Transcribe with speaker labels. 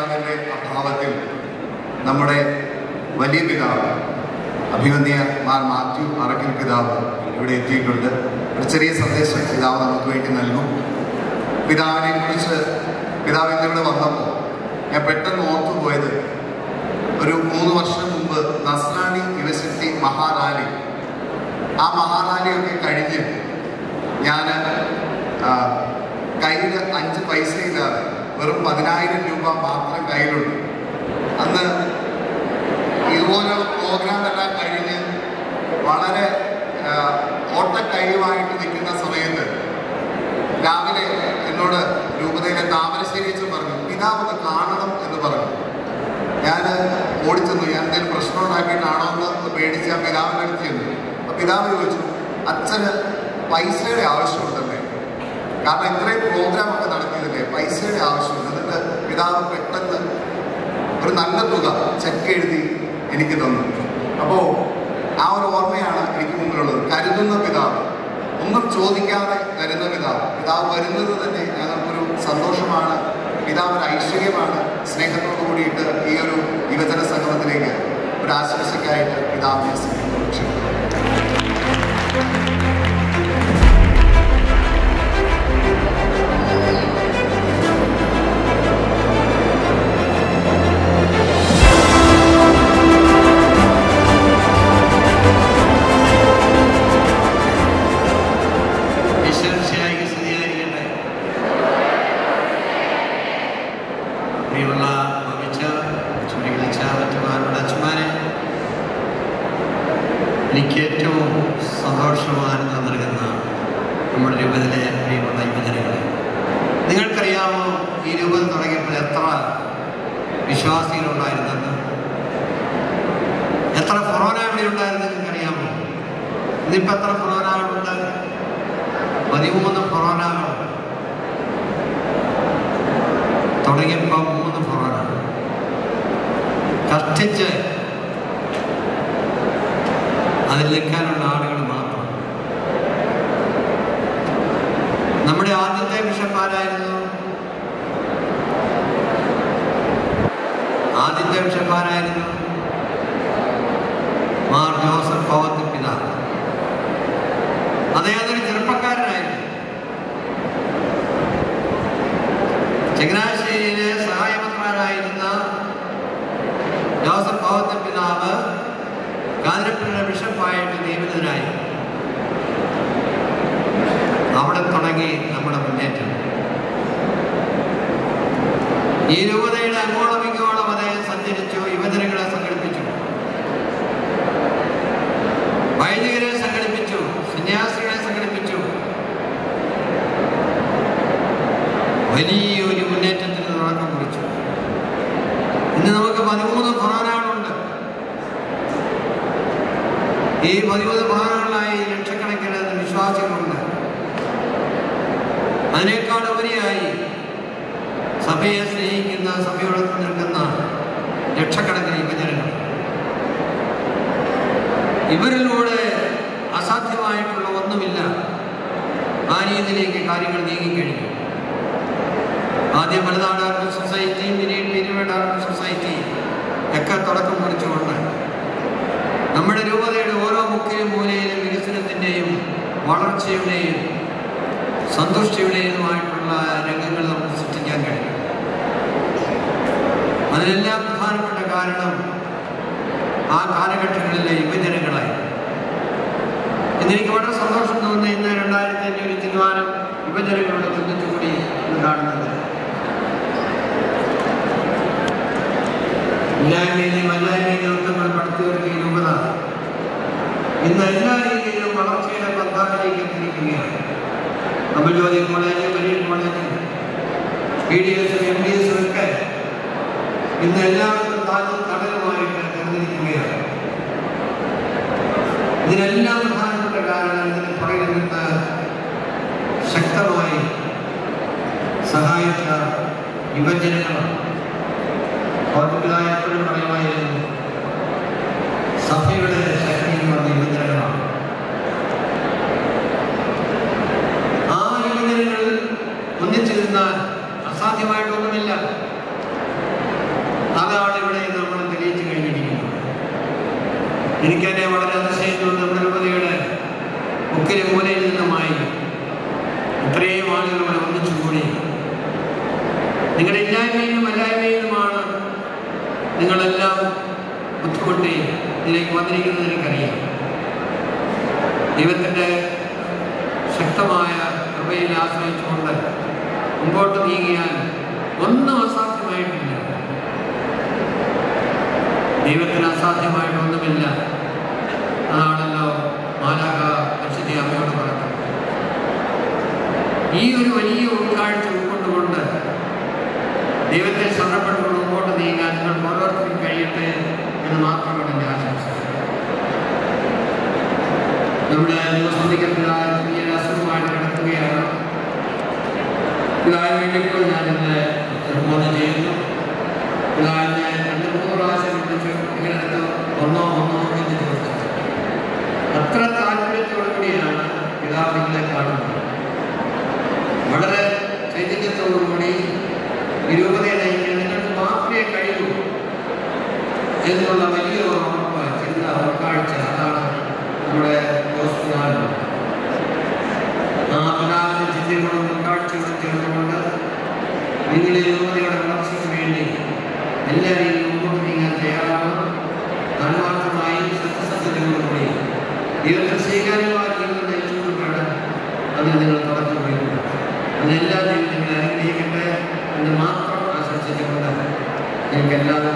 Speaker 1: പിതാവിൻ്റെ അഭാവത്തിൽ നമ്മുടെ വലിയ പിതാവ് അഭിവന്യ മാർ മാത്യു അറക്കൽ പിതാവ് ഇവിടെ എത്തിയിട്ടുണ്ട് ഒരു ചെറിയ സന്ദേശം പിതാവ് നമുക്ക് വേണ്ടി നൽകും പിതാവിനെ കുറിച്ച് പിതാവ് ഇന്നിവിടെ വന്നപ്പോൾ ഞാൻ പെട്ടെന്ന് ഓർത്തു പോയത് ഒരു മൂന്ന് വർഷം മുമ്പ് നസ്രാണി യൂണിവേഴ്സിറ്റി മഹാറാലി ആ മഹാറാലിയൊക്കെ കഴിഞ്ഞ് ഞാൻ കയ്യിൽ അഞ്ച് പൈസ ഇല്ലാതെ വെറും പതിനായിരം രൂപ മാത്രം കയ്യിലുണ്ട് അന്ന് ഇതുപോലുള്ള പ്രോഗ്രാം എല്ലാം കഴിഞ്ഞ് വളരെ ആ, ഓട്ടക്കഴിവായിട്ട് നിൽക്കുന്ന സമയത്ത് രാവിലെ എന്നോട് രൂപതയിലെ താമരശ്ശേരി അച്ഛൻ പറഞ്ഞു പിതാവ് ഒന്ന് കാണണം എന്ന് പറഞ്ഞു ഞാൻ ഓടിച്ചെന്നു ഞാൻ എന്തെങ്കിലും പ്രശ്നം ഉണ്ടാക്കിയിട്ടാണോ എന്ന് ഒന്ന് പേടിച്ച് ആ പിതാവിൻ്റെ അടുത്ത് ചെന്നു അപ്പൊ പിതാവ് ചോദിച്ചു അച്ഛന് പൈസയുടെ ആവശ്യമുണ്ടല്ലേ കാരണം ഇത്രയും പ്രോഗ്രാം ഒക്കെ നടത്തിയതില്ലേ പൈസയുടെ ആവശ്യമുണ്ട് എന്നിട്ട് പിതാവ് പെട്ടെന്ന് ഒരു നല്ല തുക ചെക്ക് എഴുതി എനിക്ക് തന്നു അപ്പോൾ ആ ഒരു ഓർമ്മയാണ് എനിക്ക് മുമ്പിലുള്ളത് കരുതുന്ന പിതാവ് ഒന്നും ചോദിക്കാതെ തരുന്ന പിതാവ് പിതാവ് വരുന്നത് തന്നെ ഞങ്ങൾക്കൊരു സന്തോഷമാണ് പിതാവ് ഒരു ഐശ്വര്യമാണ് സ്നേഹത്തോടു കൂടിയിട്ട് ഈ ഒരു യുവജന സംഗമത്തിലേക്ക് ഒരു ആശംസയ്ക്കായിട്ട് പിതാവിനെ സ്നേഹത്തോട് ക്ഷണിക്കുന്നു
Speaker 2: വിശ്വസിയായി സ്തുതിയായിരിക്കട്ടെ പ്രിയമുള്ള ഭവിച്ച ചുരുക്കി വിളിച്ച മറ്റുമാരുടെ അച്ഛന്മാരെ എനിക്ക് ഏറ്റവും സന്തോഷമാനന്ദം നൽകുന്ന നമ്മുടെ രൂപത്തിലെ പ്രിയമുള്ള യുവജനങ്ങളെ നിങ്ങൾക്കറിയാമോ ഈ രൂപം തുടങ്ങിയപ്പോൾ എത്ര വിശ്വാസികളുണ്ടായിരുന്നെന്ന് എത്ര ഫൊറോന ഇവിടെ ഉണ്ടായിരുന്നു നിങ്ങൾക്കറിയാമോ ഇന്നിപ്പോൾ എത്ര ഫൊറോനകളുണ്ട് പതിമൂന്ന് ഫൊറോനകൾ തുടങ്ങിയപ്പോൾ മൂന്ന് ഫൊറോന കഷ്ടിച്ച് അതിൽ നിൽക്കാനുള്ള ആളുകൾ മാത്രം നമ്മുടെ ആദ്യത്തെ ബിഷപ്പാരായിരുന്നു ആദ്യത്തെ ബിഷപ്പാരായിരുന്നു മാർ ജോസഫ് പവത്ത് പിതാവ് അദ്ദേഹം ഒരു ചെറുപ്പക്കാരനായിരുന്നു ചങ്ങനാശ്ശേരിയിലെ സഹായമന്ത്രാനായിരുന്ന ജോസഫ് പവത്ത പിതാവ് കാതിരപ്പുഴ ബിഷപ്പായിട്ട് നിയമിതനായി അവിടെ തുടങ്ങി നമ്മുടെ മുന്നേറ്റം ഈ രൂപതയുടെ അങ്ങോളം ഇങ്ങോളം അദ്ദേഹം സഞ്ചരിച്ചു യുവജനങ്ങളെ സംഘടിപ്പിച്ചു വൈദികരെ സംഘടിപ്പിച്ചു സന്യാസികളെ സംഘടിപ്പിച്ചു വലിയൊരു മുന്നേറ്റത്തിന് തുടക്കം കുറിച്ചു ഇന്ന് നമുക്ക് പതിമൂന്ന് ഫൊറാനുകളുണ്ട് ഈ പതിമൂന്ന് ഫൊറാനുകളായി ലക്ഷക്കണക്കിന് വിശ്വാസികളുണ്ട് അതിനേക്കാൾ ഉപരിയായി സഭയെ സ്നേഹിക്കുന്ന സഭയോടൊപ്പം നിൽക്കുന്ന ലക്ഷക്കണക്കിന് യുവജനങ്ങൾ ഇവരിലൂടെ അസാധ്യമായിട്ടുള്ള ഒന്നുമില്ല ആ രീതിയിലേക്ക് കാര്യങ്ങൾ നീങ്ങിക്കഴിഞ്ഞു ആദ്യം മലനാട് ആർമി സൊസൈറ്റി പിന്നീട് പിരിവേട് ആർമി സൊസൈറ്റി ഒക്കെ തുടക്കം കുറിച്ചുകൊണ്ട് നമ്മുടെ രൂപതയുടെ ഓരോ മുക്കിലും മൂലയിലും വികസനത്തിൻ്റെയും വളർച്ചയുടെയും സന്തുഷ്ടിയുടേതുമായിട്ടുള്ള രംഗങ്ങൾ നമുക്ക് സൃഷ്ടിക്കാൻ കഴിയും അതിനെല്ലാം പ്രധാനപ്പെട്ട കാരണം ആ കാലഘട്ടങ്ങളിലെ യുവജനങ്ങളായി ഇന്നെനിക്ക് വളരെ സന്തോഷം തോന്നുന്ന ഇന്ന് രണ്ടായിരത്തി അഞ്ഞൂറ് തീരുമാനം യുവജനങ്ങളുടെ ഒന്നിച്ചുകൂടി ഇന്ന് കാണുന്നത് ഇല്ലായ്മയിലെയും അല്ലായ്മയിലെയും ഒക്കെ നമ്മൾ പടുത്തുയർത്തിയ രൂപത ഇന്ന് എല്ലാ രീതിയിലും വളർച്ചയുടെ പന്ഥാടിലേക്ക് എത്തിയിരിക്കുകയാണ് Amal Jyothi college Marian college P D എസും എം ഡി എസും ഒക്കെ ഇന്ന് എല്ലാവർക്കും താനും തടലുമായിട്ട് തിരഞ്ഞെടുക്കുകയാണ് ഇതിനെല്ലാം പ്രധാനപ്പെട്ട കാരണം ഇതിന് പുറകിൽ നിന്ന് ശക്തമായി സഹായിച്ച യുവജനങ്ങളാണ് ഓർമ്മിപ്പിതായ എപ്പോഴും പറയുമായിരുന്നു സഭയുടെ ശക്തി എന്ന് പറഞ്ഞ യുവജനങ്ങളാണ് ആ യുവജനങ്ങൾ ഒന്നിച്ചിരുന്നാൽ അസാധ്യമായിട്ടൊന്നുമില്ല കൂട്ടി ഇതിലേക്ക് വന്നിരിക്കുന്നത് എനിക്കറിയാം ദൈവത്തിൻ്റെ ശക്തമായ കൃപയിൽ ആശ്രയിച്ചുകൊണ്ട് മുമ്പോട്ട് നീങ്ങിയാൽ ഒന്നും അസാധ്യമായിട്ടില്ല ദൈവത്തിന് അസാധ്യമായിട്ടൊന്നുമില്ല അതാണല്ലോ മാലാക പരിശുദ്ധി അമ്മയോട് പറഞ്ഞത് ഈ ഒരു വലിയ ഉൾക്കാഴ്ച ഉൾക്കൊണ്ടുകൊണ്ട് ദൈവത്തെ ശരണപ്പെട്ടുകൊണ്ട് മുമ്പോട്ട് നീങ്ങാൻ നിങ്ങൾ ഓരോരുത്തരും കഴിയട്ടെ എന്ന് മാത്രമാണ് എൻ്റെ ആശംസ നമ്മുടെ ദിവസത്തിക്കത്തിലായ ചെറിയ അസുഖമായിട്ട് കിടക്കുകയാണ് പിതാവിന് വേണ്ടി ഇപ്പോൾ ഞാൻ ഇന്ന് നിർബോധം ചെയ്യുന്നു പിതാവിനെ രണ്ട് മൂന്ന് പ്രാവശ്യം വിളിച്ച് ഇങ്ങനെ എടുത്ത് ഒന്നോ ഒന്നോ എന്ന് ചോദിച്ചു അത്ര താല്പര്യത്തോടു കൂടിയാണ് പിതാവ് നിങ്ങളെ കാണുന്നത് വളരെ ചൈതന്യത്തോടുകൂടി നിരൂപതയെ നയിക്കാൻ നിങ്ങൾക്ക് മാത്രമേ കഴിയൂ എന്നുള്ള വലിയ ഉറപ്പ് ചിന്ത ഉൾക്കാഴ്ച അതാണ് നമ്മുടെ ഹോസ്പിറ്റാലിൽ ആ പിതാവിന്റെ ചിന്തകളും ഉൾക്കാഴ്ചകളും ചേർന്നുകൊണ്ട് നിങ്ങളുടെ യുവതിയുടെ വളർച്ചയ്ക്ക് വേണ്ടി എല്ലാവരെയും മുമ്പോട്ട് നീങ്ങാൻ തയ്യാറാണ് ആത്മാർത്ഥമായി സത്യസത്യതയോടുകൂടി ദൈവത്തിൽ സ്വീകാര്യമായ ജീവിതം നയിച്ചുകൊണ്ട് വേണം അതിൽ നിങ്ങൾ തുടക്കം വയ്ക്കുക അതെല്ലാം ദൈവം നിങ്ങളെ അനുഗ്രഹിക്കട്ടെ എന്ന് മാത്രം ആശംസിച്ചുകൊണ്ട് നിങ്ങൾക്ക് എല്ലാവർക്കും